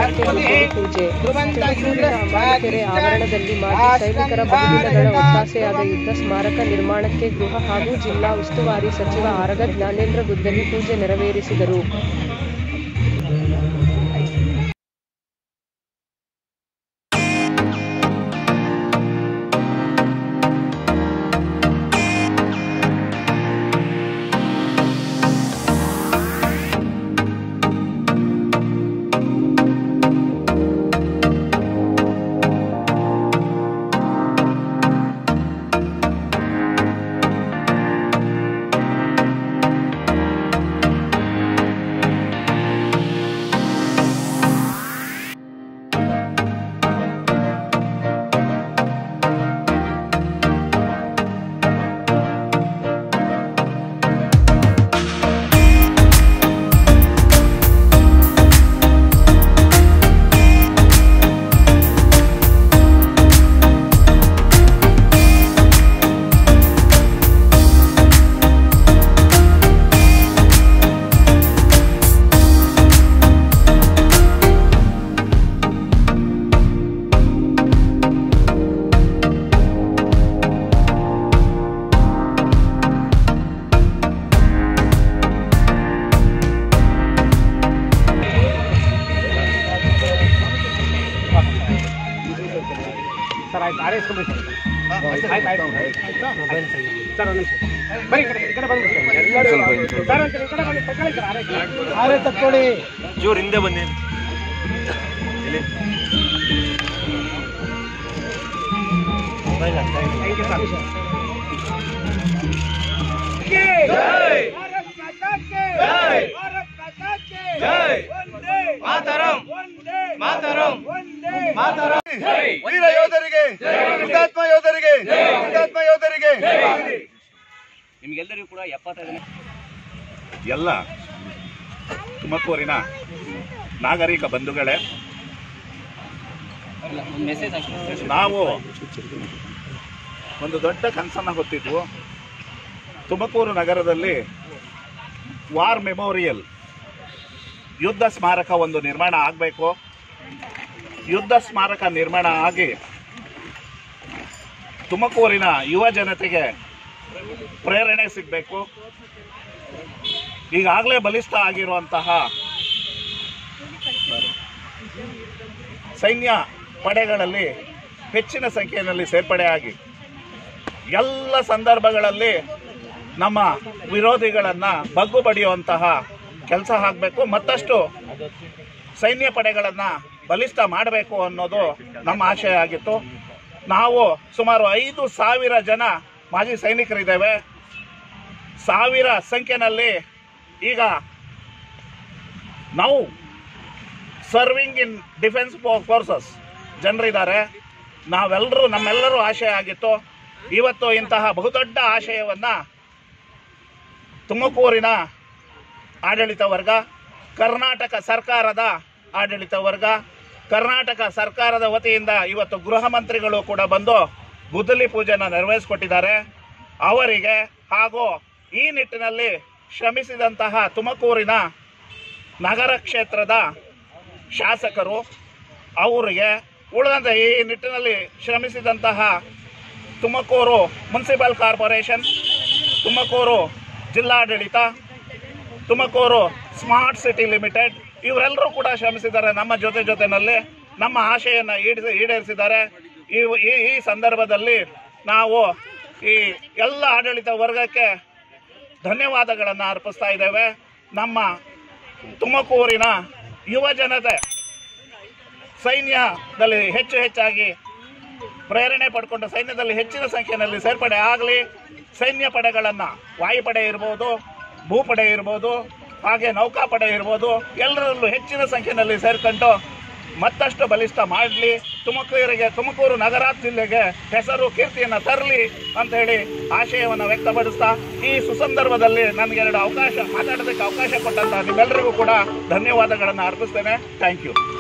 ನಿರ್ಮಾಣಕ್ಕೆ ಗುದ್ದಲಿ ಪೂಜೆ ತುಮಕೂರಿನ ಅಂಬಾನಕೆರೆ ಆವರಣದಲ್ಲಿ ಮಾಜಿ ಸೈನಿಕರ ಬಹುದಿನಗಳ ಒತ್ತಾಸೆಯಾದ ಯುದ್ಧ ಸ್ಮಾರಕ ನಿರ್ಮಾಣಕ್ಕೆ ಗೃಹ ಹಾಗೂ ಜಿಲ್ಲಾ ಉಸ್ತುವಾರಿ ಸಚಿವ ಆರಗ ಜ್ಞಾನೇಂದ್ರ ಗುದ್ದಲಿ ಪೂಜೆ ನೆರವೇರಿಸಿದರು ಸರ್ ಆಯ್ತು ಆರ್ ಎಸ್ಕೊಂಡ್ರಿ ಸರ್ ಆಯ್ತು ಆಯ್ತು ಸರ್ ಒಂದು ನಿಮಿಷ ಬರೀ ಈ ಕಡೆ ಈ ಕಡೆ ಬಂದ್ಬಿಡಿ ಸರ್ ಸರ್ ಒಂದ್ಸರಿ ಈ ಕಡೆ ಬನ್ನಿ ತಗೊಳ್ಳಿ sir R S R S ತಕ್ಕೊಳ್ಳಿ ಜೋರ್ ಹಿಂದೆ ಬನ್ನಿ ಇಲ್ಲಿ ಥ್ಯಾಂಕ್ ಯು ಸರ್ ವೀರ ಯೋಧರಿಗೆ ಹುತಾತ್ಮ ಯೋಧರಿಗೆ ಹುತಾತ್ಮ ಯೋಧರಿಗೆ ನಿಮ್ಗೆಲ್ಲರಿಗೂ ಕೂಡ ಎಪ್ಪತ್ತೈದನೇ ಎಲ್ಲ ತುಮಕೂರಿನ ನಾಗರಿಕ ಬಂಧುಗಳೇ ಒಂದು ಮೆಸೇಜ್ ಹಾಕಿ ನಾವು ಒಂದು ದೊಡ್ಡ ಕನಸನ್ನು ಹೊತ್ತಿದ್ವು ತುಮಕೂರು ನಗರದಲ್ಲಿ ವಾರ್ ಮೆಮೋರಿಯಲ್ ಯುದ್ಧ ಸ್ಮಾರಕ ಒಂದು ನಿರ್ಮಾಣ ಆಗಬೇಕು ಯುದ್ಧ ಸ್ಮಾರಕ ನಿರ್ಮಾಣ ಆಗಿ ತುಮಕೂರಿನ ಯುವ ಜನತೆಗೆ ಪ್ರೇರಣೆ ಸಿಗಬೇಕು ಈಗಾಗಲೇ ಬಲಿಷ್ಠ ಆಗಿರುವಂತಹ ಸೈನ್ಯ ಪಡೆಗಳಲ್ಲಿ ಹೆಚ್ಚಿನ ಸಂಖ್ಯೆಯಲ್ಲಿ ಸೇರ್ಪಡೆಯಾಗಿ ಎಲ್ಲ ಸಂದರ್ಭಗಳಲ್ಲಿ ನಮ್ಮ ವಿರೋಧಿಗಳನ್ನು ಬಗ್ಗು ಬಡಿಯುವಂತಹ ಕೆಲಸ ಆಗಬೇಕು ಮತ್ತಷ್ಟು ಸೈನ್ಯ ಪಡೆಗಳನ್ನು ಬಲಿಷ್ಠ ಮಾಡಬೇಕು ಅನ್ನೋದು ನಮ್ಮ ಆಶಯ ಆಗಿತ್ತು ನಾವು ಸುಮಾರು ಐದು ಸಾವಿರ ಜನ ಮಾಜಿ ಸೈನಿಕರಿದ್ದೇವೆ ಸಾವಿರ ಸಂಖ್ಯೆನಲ್ಲಿ ಈಗ ನಾವು ಸರ್ವಿಂಗ್ ಇನ್ ಡಿಫೆನ್ಸ್ ಫೋರ್ಸಸ್ ಜನರಿದ್ದಾರೆ ನಾವೆಲ್ಲರೂ ನಮ್ಮೆಲ್ಲರೂ ಆಶಯ ಆಗಿತ್ತು ಇವತ್ತು ಇಂತಹ ಬಹುದೊಡ್ಡ ಆಶಯವನ್ನು ತುಮಕೂರಿನ ಆಡಳಿತ ವರ್ಗ ಕರ್ನಾಟಕ ಸರ್ಕಾರದ ಆಡಳಿತ ವರ್ಗ ಕರ್ನಾಟಕ ಸರ್ಕಾರದ ವತಿಯಿಂದ ಇವತ್ತು ಗೃಹ ಮಂತ್ರಿಗಳು ಕೂಡ ಬಂದು ಗುದ್ದಲಿ ಪೂಜೆನ ನೆರವೇರಿಸಿಕೊಟ್ಟಿದ್ದಾರೆ ಅವರಿಗೆ ಹಾಗೂ ಈ ನಿಟ್ಟಿನಲ್ಲಿ ಶ್ರಮಿಸಿದಂತಹ ತುಮಕೂರಿನ ನಗರ ಕ್ಷೇತ್ರದ ಶಾಸಕರು ಅವರಿಗೆ ಉಳಿದಂತೆ ಈ ನಿಟ್ಟಿನಲ್ಲಿ ಶ್ರಮಿಸಿದಂತಹ ತುಮಕೂರು ಮುನ್ಸಿಪಲ್ ಕಾರ್ಪೊರೇಷನ್ ತುಮಕೂರು ಜಿಲ್ಲಾಡಳಿತ ತುಮಕೂರು ಸ್ಮಾರ್ಟ್ ಸಿಟಿ ಲಿಮಿಟೆಡ್ ಇವರೆಲ್ಲರೂ ಕೂಡ ಶ್ರಮಿಸಿದ್ದಾರೆ ನಮ್ಮ ಜೊತೆ ಜೊತೆನಲ್ಲಿ ನಮ್ಮ ಆಶೆಯನ್ನು ಈಡೇರಿಸಿ ಈಡೇರಿಸಿದ್ದಾರೆ ಈ ಈ ಈ ಸಂದರ್ಭದಲ್ಲಿ ನಾವು ಈ ಎಲ್ಲ ಆಡಳಿತ ವರ್ಗಕ್ಕೆ ಧನ್ಯವಾದಗಳನ್ನು ಅರ್ಪಿಸ್ತಾ ಇದ್ದೇವೆ ನಮ್ಮ ತುಮಕೂರಿನ ಯುವ ಜನತೆ ಸೈನ್ಯದಲ್ಲಿ ಹೆಚ್ಚು ಹೆಚ್ಚಾಗಿ ಪ್ರೇರಣೆ ಪಡ್ಕೊಂಡು ಸೈನ್ಯದಲ್ಲಿ ಹೆಚ್ಚಿನ ಸಂಖ್ಯೆಯಲ್ಲಿ ಸೇರ್ಪಡೆ ಆಗಲಿ ಸೈನ್ಯ ಪಡೆಗಳನ್ನು ವಾಯುಪಡೆ ಇರ್ಬೋದು ಭೂಪಡೆ ಇರ್ಬೋದು ಹಾಗೆ ನೌಕಾಪಡೆ ಇರ್ಬೋದು ಎಲ್ಲರಲ್ಲೂ ಹೆಚ್ಚಿನ ಸಂಖ್ಯೆಯಲ್ಲಿ ಸೇರ್ಕೊಂಡು ಮತ್ತಷ್ಟು ಬಲಿಷ್ಠ ಮಾಡಲಿ ತುಮಕೂರಿಗೆ ತುಮಕೂರು ನಗರ ಜಿಲ್ಲೆಗೆ ಹೆಸರು ಕೀರ್ತಿಯನ್ನು ತರಲಿ ಅಂತ ಹೇಳಿ ಆಶಯವನ್ನು ವ್ಯಕ್ತಪಡಿಸ್ತಾ ಈ ಸುಸಂದರ್ಭದಲ್ಲಿ ನನಗೆ ಎರಡು ಅವಕಾಶ ಮಾತಾಡೋದಕ್ಕೆ ಅವಕಾಶ ಕೊಟ್ಟಂತ ನಿಮ್ಮೆಲ್ಲರಿಗೂ ಕೂಡ ಧನ್ಯವಾದಗಳನ್ನು ಅರ್ಪಿಸ್ತೇನೆ ಥ್ಯಾಂಕ್ ಯು